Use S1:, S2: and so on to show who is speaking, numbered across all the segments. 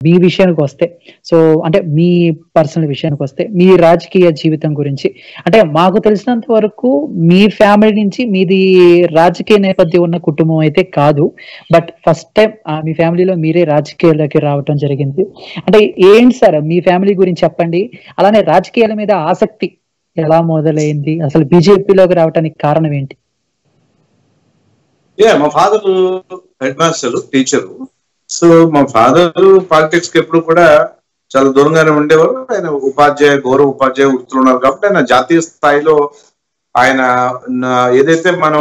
S1: మీ విషయానికి వస్తే సో అంటే మీ పర్సనల్ విషయానికి వస్తే మీ రాజకీయ జీవితం గురించి అంటే మాకు తెలిసినంత వరకు మీ ఫ్యామిలీ నుంచి మీది రాజకీయ నేపథ్యం ఉన్న కుటుంబం అయితే కాదు బట్ ఫస్ట్ టైం మీ ఫ్యామిలీలో మీరే రాజకీయాల్లోకి రావటం జరిగింది అంటే ఏంటి సార్ మీ ఫ్యామిలీ గురించి చెప్పండి అలానే రాజకీయాల మీద ఆసక్తి ఎలా మొదలైంది అసలు బీజేపీలోకి రావడానికి కారణం ఏంటి
S2: యా మా father head master teacher so మా ఫాదర్ పాలిటిక్స్ కి ఎప్పుడు కూడా చాలా దూరంగానే ఉండేవారు ఆయన ఉపాధ్యాయ గౌరవ ఉపాధ్యాయ వృత్తులు ఉన్నారు కాబట్టి ఆయన జాతీయ స్థాయిలో ఆయన నా- ఏదైతే మనం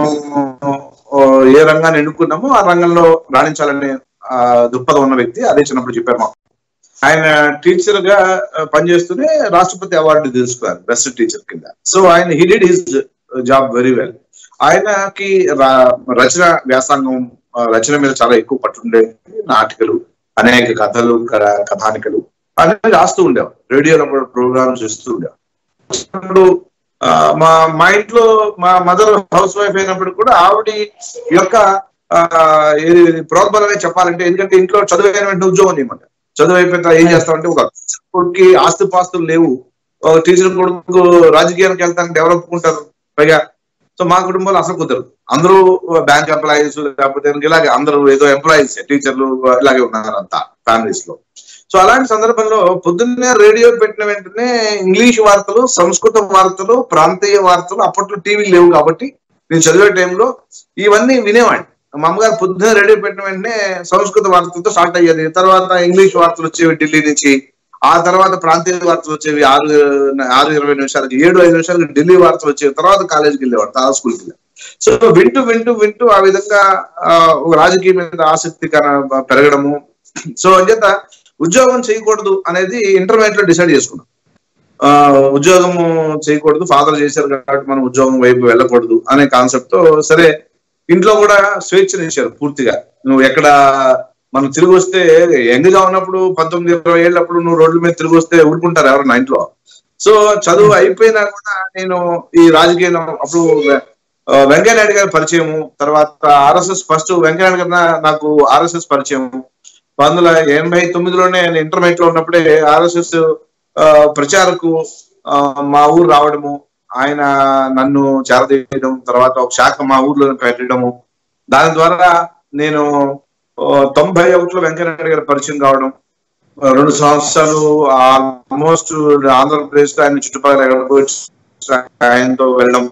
S2: ఆ, ఏ రంగాన్ని ఎన్నుకున్నామో ఆ రంగంలో రాణించాలనే ఆ, దృక్పథం ఉన్న వ్యక్తి అదే చిన్నప్పుడు చెప్పారు మాకు ఆయన టీచర్ గా ఆ, పనిచేస్తూనే రాష్ట్రపతి అవార్డు తీసుకున్నారు బెస్ట్ టీచర్ కింద సో ఆయన he did his job very well ఆయనకి రా- రచన వ్యాసంగం ఆ, రచన మీద చాలా ఎక్కువ పట్టుండే నాటికలు అనేక కథలు కథ- కథానికలు అనేది రాస్తూ ఉండేవారు రేడియోలో కూడా ప్రోగ్రామ్స్ ఇస్తూ ఉండేవారు ఇప్పుడు ఆ, మా మా ఇంట్లో మా మదర్ హౌస్ వైఫ్ అయినప్పుడు కూడా ఆవిడ యొక్క ఆ, ఏది ప్రోద్బలమే చెప్పాలంటే ఎందుకంటే ఇంట్లో చదువు అయిన వెంటనే ఉద్యోగం చేయమంటారు చదువు అయిపోయిన తర్వాత ఏం చేస్తామంటే ఒక కొడుకు ఆస్తి పాస్తులు లేవు ఒక టీచర్ కొడుకు రాజకీయానికి వెళ్తానికి ఎవరు ఒప్పుకుంటారు పైగా సో మా కుటుంబంలో అసలు కుదరదు అందరూ బ్యాంక్ ఎంప్లాయీస్ లేకపోతే ఇలాగే అందరూ ఏదో ఎంప్లాయీస్ టీచర్లు ఇలాగే ఉన్నారు అంతా ఫ్యామిలీస్ లో సో అలాంటి సందర్భంలో పొద్దున్నే రేడియో పెట్టిన వెంటనే ఇంగ్లీష్ వార్తలు సంస్కృత వార్తలు ప్రాంతీయ వార్తలు అప్పట్లో టీవీ లేవు కాబట్టి నేను చదివే టైంలో ఇవన్నీ వినేవాడిని మా అమ్మగారు పొద్దున్నే రేడియో పెట్టిన వెంటనే సంస్కృత వార్తలతో స్టార్ట్ అయ్యేది తర్వాత ఇంగ్లీష్ వార్తలు వచ్చేవి ఢిల్లీ నుంచి ఆ తర్వాత ప్రాంతీయ వార్తలు వచ్చేవి ఆరు ఆరు ఇరవై నిమిషాలకి ఏడు ఐదు నిమిషాలకి ఢిల్లీ వార్తలు వచ్చేవి తర్వాత కాలేజీకి వెళ్ళేవాడు తర్వాత స్కూల్కి వెళ్ళేవాడు సో వింటూ వింటూ వింటూ ఆ విధంగా ఆ, ఒక రాజకీయం మీద ఆసక్తి కన- పెరగడము సో అంచేత ఉద్యోగం చేయకూడదు అనేది ఇంటర్మీడియట్ లో డిసైడ్ చేసుకున్నాం ఆ ఉద్యోగము చేయకూడదు ఫాదర్ చేశారు కాబట్టి మనం ఉద్యోగం వైపు వెళ్ళకూడదు అనే కాన్సెప్ట్ తో సరే ఇంట్లో కూడా స్వేచ్ఛనిచ్చారు పూర్తిగా నువ్వు ఎక్కడ మనం తిరిగి వస్తే యంగ్ గా ఉన్నప్పుడు పంతొమ్మిది ఇరవై ఏళ్ళప్పుడు నువ్వు రోడ్ల మీద తిరిగి వస్తే ఊరుకుంటారు ఎవరన్నా ఇంట్లో సో చదువు అయిపోయినా కూడా నేను ఈ రాజకీయం అప్పుడు ఆ, వెంకయ్య నాయుడు గారి పరిచయము తర్వాత ఆర్ఎస్ఎస్ ఫస్ట్ వెంకయ్య నాయుడు గారు నా- నాకు ఆర్ఎస్ఎస్ పరిచయం పంతొమ్మిది వందల ఎనభై తొమ్మిదిలోనే నేను ఇంటర్మీడియట్ లో ఉన్నప్పుడే ఆర్ఎస్ఎస్ ప్రచారకు ఆ, మా ఊరు రావడము ఆయన నన్ను చేరదీయడం తర్వాత ఒక శాఖ మా ఊర్లో పెట్టడము దాని ద్వారా నేను ఆ, తొంభై ఒకటిలో వెంకయ్యనాయుడు గారి పరిచయం కావడం ఆ, రెండు సంవత్సరాలు ఆల్మోస్ట్ ఆంధ్రప్రదేశ్ లో ఆయన చుట్టుపక్కల ఎక్కడికో ఆయనతో వెళ్ళడం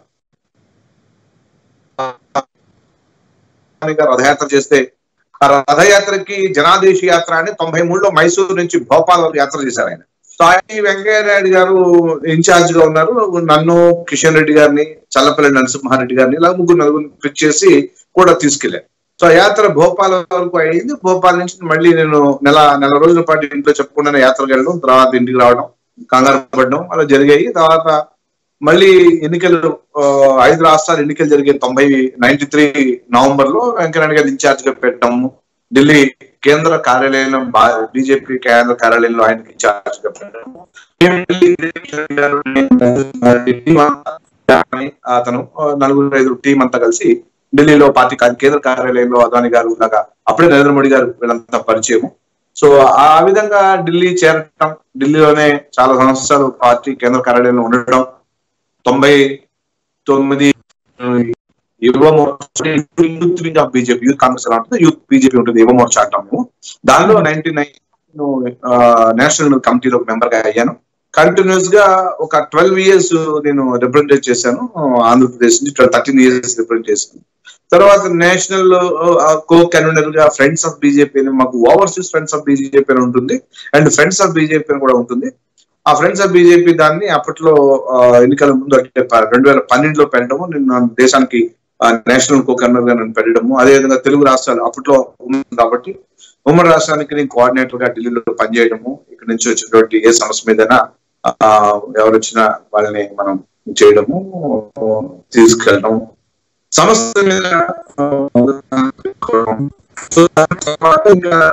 S2: ఇంకా రథయాత్ర చేస్తే ఆ రథయాత్రకి జనాదేశ యాత్ర అని తొంభై మూడులో మైసూరు నుంచి భోపాల్ వరకు యాత్ర చేశారు ఆయన సో ఆయన వెంకయ్య నాయుడు గారు ఇన్ఛార్జ్ గా ఉన్నారు నన్ను కిషన్ రెడ్డి గారిని చల్లపల్లి నరసింహారెడ్డి గారిని ఇలా ముగ్గురు నలుగురు పిక్ చేసి కూడా తీసుకెళ్లారు సో ఆ యాత్ర భోపాల్ వరకు అయింది భోపాల్ నుంచి మళ్ళీ నేను నెల నెల రోజుల పాటు ఇంట్లో చెప్పకుండా యాత్రకు వెళ్ళడం తర్వాత ఇంటికి రావడం కంగారు పడడం అలా జరిగాయి తర్వాత మళ్ళీ ఎన్నికలు ఆ, ఐదు రాష్ట్రాలు ఎన్నికలు జరిగే తొంభై నైన్టీ త్రీ నవంబర్ లో వెంకయ్యనాయుడు గారు ఇన్ఛార్జ్ గా పెట్టడము ఢిల్లీ కేంద్ర కార్యాలయంలో బీజేపీ కేంద్ర కార్యాలయంలో ఆయనకి ఇన్ఛార్జ్ గా పెట్టడము మేము ఢిల్లీ టీం అంతా అని అతను ఆ, నలుగురు ఐదు టీం అంతా కలిసి ఢిల్లీలో పార్టీ కా- కేంద్ర కార్యాలయంలో అదాని గారు ఉండగా అప్పుడే నరేంద్ర మోడీ గారు వీళ్ళంతా పరిచయం సో ఆ విధంగా ఢిల్లీ చేరటం ఢిల్లీలోనే చాలా సంవత్సరాలు పార్టీ కేంద్ర కార్యాలయంలో ఉండడం తొంభై తొమ్మిది యువ youth wing of BJP youth Congress ఎలా ఉంటుంది యూత్ బీజేపీ ఉంటుంది యువ మోర్చా అంటాం మేము దానిలో నైన్టీ నైన్ నేషనల్ కమిటీలో మెంబర్ గా అయ్యాను కంటిన్యూస్ గా ఒక ట్వెల్వ్ ఇయర్స్ నేను రిప్రజెంట్ చేశాను ఆంధ్రప్రదేశ్ నుంచి థర్టీన్ ఇయర్స్ రిప్రజెంట్ చేశాను తర్వాత నేషనల్ కో కన్వీనర్ గా ఫ్రెండ్స్ ఆఫ్ బీజేపీ అని మాకు ఓవర్సీస్ ఫ్రెండ్స్ ఆఫ్ బీజేపీ అని ఉంటుంది అండ్ ఫ్రెండ్స్ ఆఫ్ బీజేపీ అని కూడా ఉంటుంది ఆ ఫ్రెండ్స్ ఆఫ్ బీజేపీ దాన్ని అప్పట్లో ఆ, ఎన్నికల ముందు అంటే ప- రెండు వేల పన్నెండులో పెట్టడము నేను నా దేశానికి నేషనల్ కో కన్వీనర్ గా నేను పెట్టడము అదేవిధంగా తెలుగు రాష్ట్రాలు అప్పట్లో ఉంది కాబట్టి ఉమ్మడి రాష్ట్రానికి నేను కోఆర్డినేటర్ గా ఢిల్లీలో పనిచేయడము ఇక్కడ నుంచి వచ్చినటువంటి ఏ సమస్య మీదైనా ఆ, ఎవరు వచ్చినా వాళ్ళని మనం చేయడము తీసుకెళ్ళడం సమస్య మీద ఆ, సో దాని తర్వాత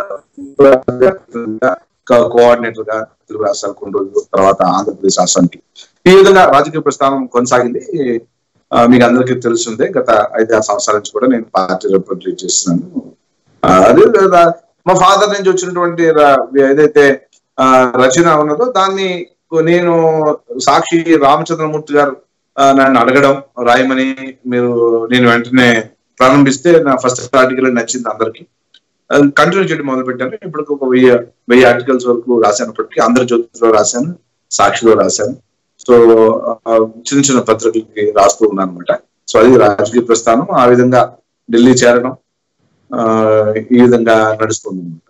S2: ఇంకా కోఆర్డినేటర్ గా తెలుగు రాష్ట్రాలు కొన్ని రోజులు తర్వాత ఆంధ్రప్రదేశ్ రాష్ట్రానికి ఈ విధంగా రాజకీయ ప్రస్థానం కొనసాగింది ఆ, మీకు అందరికీ తెలుసుందే గత ఐదు ఆరు సంవత్సరాల నుంచి కూడా నేను పార్టీ రిప్రజెంట్ చేస్తున్నాను ఆ, అదే విధంగా మా ఫాదర్ నుంచి వచ్చినటువంటి ర- ఏదైతే ఆ, రచన ఉన్నదో దాన్ని నేను సాక్షి రామచంద్రమూర్తి గారు ఆ, నన్ను అడగడం రాయమని మీరు నేను వెంటనే ప్రారంభిస్తే నా ఫస్ట్ ఆర్టికల్ నచ్చింది అందరికి కంటిన్యూ చేయడం మొదలు పెట్టాను ఇప్పుడు ఒక వెయ్యి వెయ్యి ఆర్టికల్స్ వరకు రాశానప్పటికీ ఆంధ్రజ్యోతిలో రాశాను సాక్షిలో రాశాను సో ఆ, చిన్న చిన్న పత్రికలకి రాస్తూ ఉన్నాను అనమాట సో అది రాజకీయ ప్రస్థానం ఆ విధంగా ఢిల్లీ చేరడం ఆ, ఈ విధంగా నడుస్తుంది